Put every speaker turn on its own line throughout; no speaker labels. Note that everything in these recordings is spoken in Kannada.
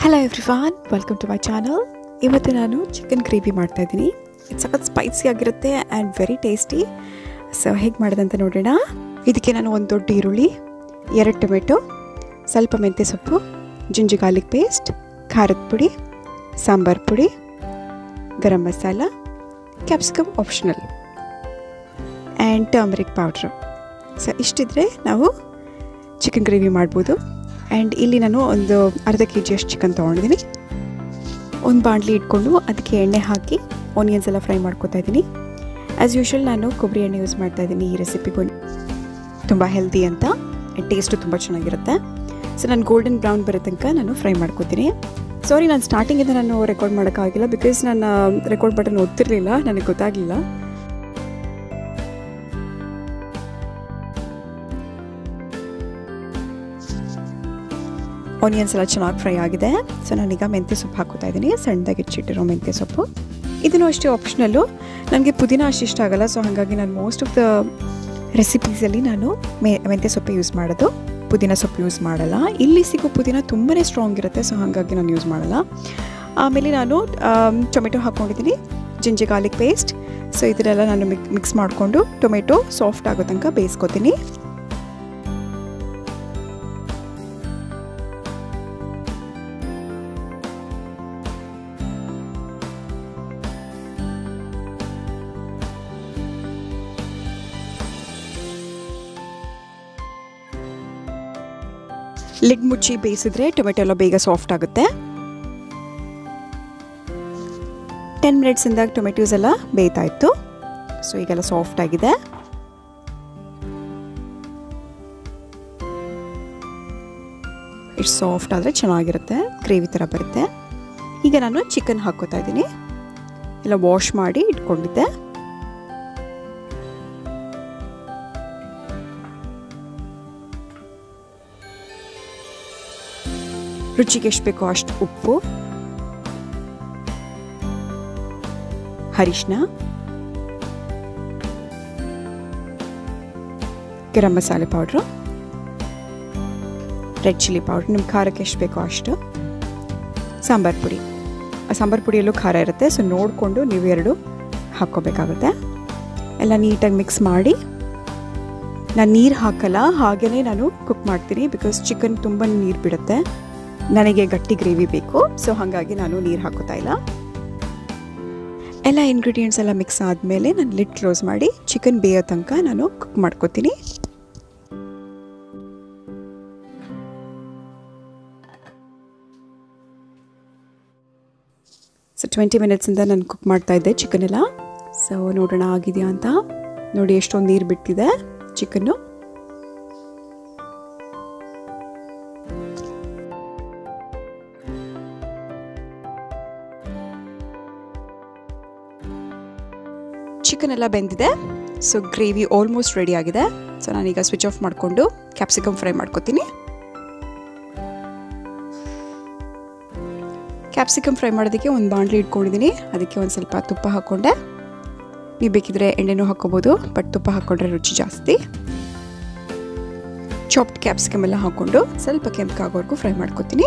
hello everyone welcome to my channel ಇವತ್ತು ನಾನು ಚಿಕನ್ ಗ್ರೇವಿ ಮಾಡ್ತಾಯಿದ್ದೀನಿ ಇದು ಸಖತ್ ಸ್ಪೈಸಿ ಆಗಿರುತ್ತೆ ಆ್ಯಂಡ್ ವೆರಿ ಟೇಸ್ಟಿ ಸೊ ಹೇಗೆ ಮಾಡೋದಂತ ನೋಡೋಣ ಇದಕ್ಕೆ ನಾನು ಒಂದು ದೊಡ್ಡ ಈರುಳ್ಳಿ ಎರಡು ಟೊಮೆಟೊ ಸ್ವಲ್ಪ ಮೆಂತ್ಯ ಸೊಪ್ಪು ಜಿಂಜಿ ಗಾರ್ಲಿಕ್ ಪೇಸ್ಟ್ ಖಾರದ ಪುಡಿ ಸಾಂಬಾರ್ ಪುಡಿ garam masala capsicum optional and turmeric powder so ಇಷ್ಟಿದ್ರೆ ನಾವು ಚಿಕನ್ ಗ್ರೇವಿ ಮಾಡ್ಬೋದು ಆ್ಯಂಡ್ ಇಲ್ಲಿ ನಾನು ಒಂದು ಅರ್ಧ ಕೆ ಜಿಯಷ್ಟು ಚಿಕನ್ ತೊಗೊಂಡಿದ್ದೀನಿ ಒಂದು ಬಾಣಲಿ ಇಟ್ಕೊಂಡು ಅದಕ್ಕೆ ಎಣ್ಣೆ ಹಾಕಿ ಆನಿಯನ್ಸ್ ಎಲ್ಲ ಫ್ರೈ ಮಾಡ್ಕೊತಾ ಇದ್ದೀನಿ ಆ್ಯಸ್ ಯೂಶ್ವಲ್ ನಾನು ಕೊಬ್ಬರಿ ಎಣ್ಣೆ ಯೂಸ್ ಮಾಡ್ತಾ ಇದ್ದೀನಿ ಈ ರೆಸಿಪಿಗೂ ತುಂಬ ಹೆಲ್ದಿ ಅಂತ ಟೇಸ್ಟು ತುಂಬ ಚೆನ್ನಾಗಿರುತ್ತೆ ಸೊ ನಾನು ಗೋಲ್ಡನ್ ಬ್ರೌನ್ ಬರೋ ತನಕ ನಾನು ಫ್ರೈ ಮಾಡ್ಕೊತೀನಿ ಸಾರಿ ನಾನು ಸ್ಟಾರ್ಟಿಂಗಿಂದ ನಾನು ರೆಕಾರ್ಡ್ ಮಾಡೋಕ್ಕಾಗಿಲ್ಲ ಬಿಕಾಸ್ ನಾನು ರೆಕಾರ್ಡ್ ಬಟನ್ ಓದ್ತಿರ್ಲಿಲ್ಲ ನನಗೆ ಗೊತ್ತಾಗಲಿಲ್ಲ ಆನಿಯನ್ಸ್ ಎಲ್ಲ ಚೆನ್ನಾಗಿ ಫ್ರೈ ಆಗಿದೆ ಸೊ ನಾನೀಗ ಮೆಂತ್ಯ ಸೊಪ್ಪು ಹಾಕೋತಾ ಇದ್ದೀನಿ ಸಣ್ಣದಾಗಿ ಹೆಚ್ಚಿಟ್ಟಿರೋ ಮೆಂತ್ಯ ಸೊಪ್ಪು ಇದನ್ನು ಅಷ್ಟೇ ಆಪ್ಷನಲ್ಲು ನನಗೆ ಪುದೀನ ಅಷ್ಟು ಇಷ್ಟ ಆಗಲ್ಲ ಸೊ ಹಾಗಾಗಿ ನಾನು ಮೋಸ್ಟ್ ಆಫ್ ದ ರೆಸಿಪೀಸಲ್ಲಿ ನಾನು ಮೆ ಮೆಂತ್ಯ ಸೊಪ್ಪು ಯೂಸ್ ಮಾಡೋದು ಪುದೀನ ಸೊಪ್ಪು ಯೂಸ್ ಮಾಡಲ್ಲ ಇಲ್ಲಿ ಸಿಗೋ ಪುದೀನ ತುಂಬಾ ಸ್ಟ್ರಾಂಗ್ ಇರುತ್ತೆ ಸೊ ಹಾಗಾಗಿ ನಾನು ಯೂಸ್ ಮಾಡಲ್ಲ ಆಮೇಲೆ ನಾನು ಟೊಮೆಟೊ ಹಾಕ್ಕೊಂಡಿದ್ದೀನಿ ಜಿಂಜಿ ಗಾರ್ಲಿಕ್ ಪೇಸ್ಟ್ ಸೊ ಇದನ್ನೆಲ್ಲ ನಾನು ಮಿಕ್ ಮಿಕ್ಸ್ ಮಾಡಿಕೊಂಡು ಟೊಮೆಟೊ ಸಾಫ್ಟ್ ಆಗೋ ತನಕ ಬೇಯಿಸ್ಕೊತೀನಿ ಲಿಡ್ ಮುಚ್ಚಿ ಬೇಯಿಸಿದ್ರೆ ಟೊಮೆಟೊ ಎಲ್ಲ ಬೇಗ ಸಾಫ್ಟ್ ಆಗುತ್ತೆ ಟೆನ್ ಮಿನಿಟ್ಸಿಂದ ಟೊಮೆಟೊಸ್ ಎಲ್ಲ ಬೇಯ್ತಾ ಇತ್ತು ಸೊ ಈಗೆಲ್ಲ ಸಾಫ್ಟ್ ಆಗಿದೆ ಇಷ್ಟು ಸಾಫ್ಟ್ ಆದರೆ ಚೆನ್ನಾಗಿರುತ್ತೆ ಗ್ರೇವಿ ಥರ ಬರುತ್ತೆ ಈಗ ನಾನು ಚಿಕನ್ ಹಾಕೋತಾ ಇದ್ದೀನಿ ಎಲ್ಲ ವಾಶ್ ಮಾಡಿ ಇಟ್ಕೊಂಡಿದ್ದೆ ರುಚಿಗೆ ಎಷ್ಟು ಬೇಕೋ ಅಷ್ಟು ಉಪ್ಪು ಅರಿಶಿನ ಗರಂ ಮಸಾಲೆ ಪೌಡ್ರು ರೆಡ್ ಚಿಲ್ಲಿ ಪೌಡ್ರ್ ನಿಮ್ಮ ಖಾರಕ್ಕೆ ಎಷ್ಟು ಬೇಕೋ ಅಷ್ಟು ಸಾಂಬಾರು ಪುಡಿ ಆ ಸಾಂಬಾರು ಪುಡಿಯಲ್ಲೂ ಖಾರ ಇರುತ್ತೆ ಸೊ ನೋಡಿಕೊಂಡು ನೀವು ಎರಡು ಹಾಕ್ಕೋಬೇಕಾಗುತ್ತೆ ಎಲ್ಲ ನೀಟಾಗಿ ಮಿಕ್ಸ್ ಮಾಡಿ ನಾನು ನೀರು ಹಾಕಲ್ಲ ಹಾಗೆಯೇ ನಾನು ಕುಕ್ ಮಾಡ್ತೀನಿ ಬಿಕಾಸ್ ಚಿಕನ್ ತುಂಬ ನೀರು ಬಿಡುತ್ತೆ ನನಗೆ ಗಟ್ಟಿ ಗ್ರೇವಿ ಬೇಕು ಸೊ ಹಾಗಾಗಿ ನಾನು ನೀರು ಹಾಕೋತಾ ಇಲ್ಲ ಎಲ್ಲ ಇಂಗ್ರೀಡಿಯೆಂಟ್ಸ್ ಎಲ್ಲ ಮಿಕ್ಸ್ ಆದಮೇಲೆ ನಾನು ಲಿಡ್ ಕ್ಲೋಸ್ ಮಾಡಿ ಚಿಕನ್ ಬೇಯೋ ತನಕ ನಾನು ಕುಕ್ ಮಾಡ್ಕೋತೀನಿ ಸೊ ಟ್ವೆಂಟಿ ಮಿನಿಟ್ಸಿಂದ ನಾನು ಕುಕ್ ಮಾಡ್ತಾ ಇದ್ದೆ ಚಿಕನ್ ಎಲ್ಲ ಸೊ ನೋಡೋಣ ಆಗಿದೆಯಾ ಅಂತ ನೋಡಿ ಎಷ್ಟೊಂದು ನೀರು ಬಿಟ್ಟಿದೆ ಚಿಕನ್ನು ಚಿಕನ್ ಎಲ್ಲ ಬೆಂದಿದೆ ಸೊ ಗ್ರೇವಿ ಆಲ್ಮೋಸ್ಟ್ ರೆಡಿ ಆಗಿದೆ ಸೊ ನಾನೀಗ ಸ್ವಿಚ್ ಆಫ್ ಮಾಡಿಕೊಂಡು ಕ್ಯಾಪ್ಸಿಕಮ್ ಫ್ರೈ ಮಾಡ್ಕೊತೀನಿ ಕ್ಯಾಪ್ಸಿಕಮ್ ಫ್ರೈ ಮಾಡೋದಕ್ಕೆ ಒಂದು ಬಾಣಲಿ ಇಟ್ಕೊಂಡಿದ್ದೀನಿ ಅದಕ್ಕೆ ಒಂದು ಸ್ವಲ್ಪ ತುಪ್ಪ ಹಾಕ್ಕೊಂಡೆ ನೀವು ಬೇಕಿದ್ರೆ ಎಣ್ಣೆನೂ ಹಾಕ್ಕೋಬೋದು ಬಟ್ ತುಪ್ಪ ಹಾಕ್ಕೊಂಡ್ರೆ ರುಚಿ ಜಾಸ್ತಿ ಚಾಪ್ಡ್ ಕ್ಯಾಪ್ಸಿಕಮ್ ಎಲ್ಲ ಹಾಕ್ಕೊಂಡು ಸ್ವಲ್ಪ ಕೆಂಪಗಾಗೋವರೆಗೂ ಫ್ರೈ ಮಾಡ್ಕೊತೀನಿ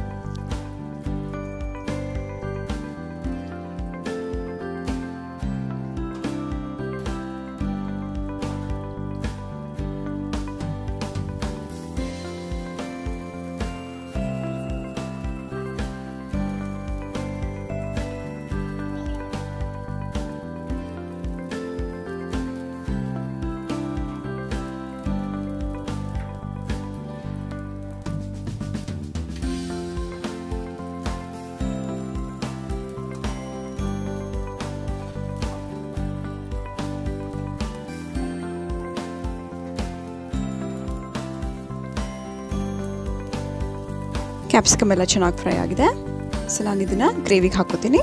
ಕ್ಯಾಪ್ಸಿಕಮ್ ಎಲ್ಲ ಚೆನ್ನಾಗಿ ಫ್ರೈ ಆಗಿದೆ ಸೊ ನಾನು ಇದನ್ನು ಗ್ರೇವಿಗೆ ಹಾಕೋತೀನಿ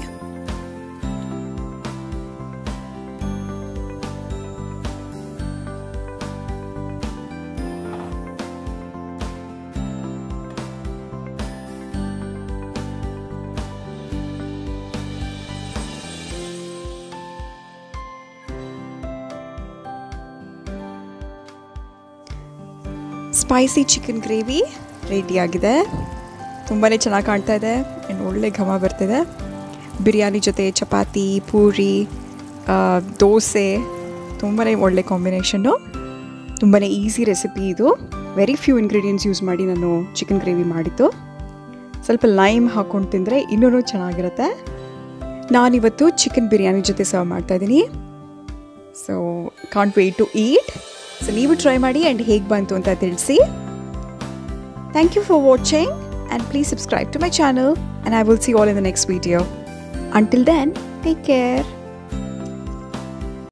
ಸ್ಪೈಸಿ ಚಿಕನ್ ಗ್ರೇವಿ ರೆಡಿಯಾಗಿದೆ ತುಂಬಾ ಚೆನ್ನಾಗಿ ಕಾಣ್ತಾ ಇದೆ ಆ್ಯಂಡ್ ಒಳ್ಳೆ ಘಮ ಬರ್ತಿದೆ ಬಿರಿಯಾನಿ ಜೊತೆ ಚಪಾತಿ ಪೂರಿ ಆ, ದೋಸೆ ತುಂಬಾ ಒಳ್ಳೆ ಕಾಂಬಿನೇಷನ್ನು ತುಂಬಾ ಈಸಿ ರೆಸಿಪಿ ಇದು ವೆರಿ ಫ್ಯೂ ಇಂಗ್ರೀಡಿಯೆಂಟ್ಸ್ ಯೂಸ್ ಮಾಡಿ ನಾನು ಚಿಕನ್ ಗ್ರೇವಿ ಮಾಡಿದ್ದು ಸ್ವಲ್ಪ ಲೈಮ್ ಹಾಕ್ಕೊಂಡು ತಿಂದರೆ ಇನ್ನೂ ಚೆನ್ನಾಗಿರುತ್ತೆ ನಾನಿವತ್ತು ಚಿಕನ್ ಬಿರಿಯಾನಿ ಜೊತೆ ಸರ್ವ್ ಮಾಡ್ತಾಯಿದ್ದೀನಿ so can't wait to eat so ನೀವು ಟ್ರೈ ಮಾಡಿ ಆ್ಯಂಡ್ ಹೇಗೆ ಬಂತು ಅಂತ ತಿಳಿಸಿ thank you for watching and please subscribe to my channel and I will see all in the next video until then take care